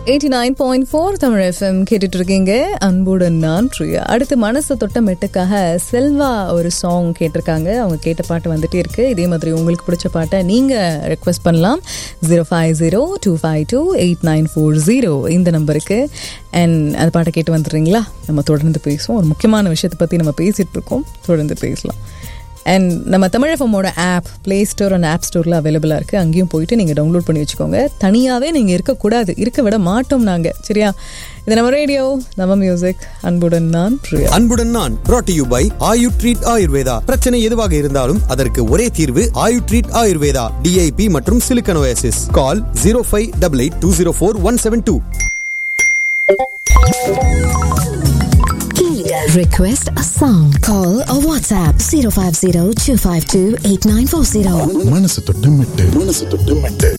Eighty nine point four Tamil FM கேட்டுட்டு இருக்கீங்க அன்புடன் நான் பிரியா அடுத்து மனசை தொட்ட மெட்டுக்காக செல்வா ஒரு சாங் கேட்டிருக்காங்க அவங்க கேட்ட பாட்டு வந்துட்டே இருக்கு இதே மாதிரி உங்களுக்கு பிடிச்ச பாட்டை நீங்கள் ரெக்வஸ்ட் பண்ணலாம் zero five zero two five two eight nine four zero இந்த நம்பருக்கு அண்ட் அந்த பாட்டை கேட்டு வந்துடுறீங்களா நம்ம தொடர்ந்து பேசுவோம் ஒரு முக்கியமான விஷயத்தை பற்றி நம்ம பேசிகிட்டு இருக்கோம் தொடர்ந்து பேசலாம் அண்ட் நம்ம தமிழ் எஃப்எம்மோட app play store and app ஸ்டோரில் அவைலபிளாக இருக்குது அங்கேயும் போயிட்டு நீங்கள் டவுன்லோட் பண்ணி வச்சுக்கோங்க தனியாகவே நீங்கள் இருக்கக்கூடாது இருக்க விட மாட்டோம் நாங்கள் சரியா இது நம்ம ரேடியோ நம்ம மியூசிக் அன்புடன் நான் பிரியா அன்புடன் நான் brought to you by Ayu treat Ayurveda பிரச்சனை எதுவாக இருந்தாலும் அதற்கு ஒரே தீர்வு ஆயு ட்ரீட் ஆயுர்வேதா டிஐபி மற்றும் சிலிக்கனோசிஸ் call zero five double eight two zero four one seven two Request a song. Call or WhatsApp 050 252 8940. மனசு தொட்டு மெட்டு மனசு தொட்டு மெட்டு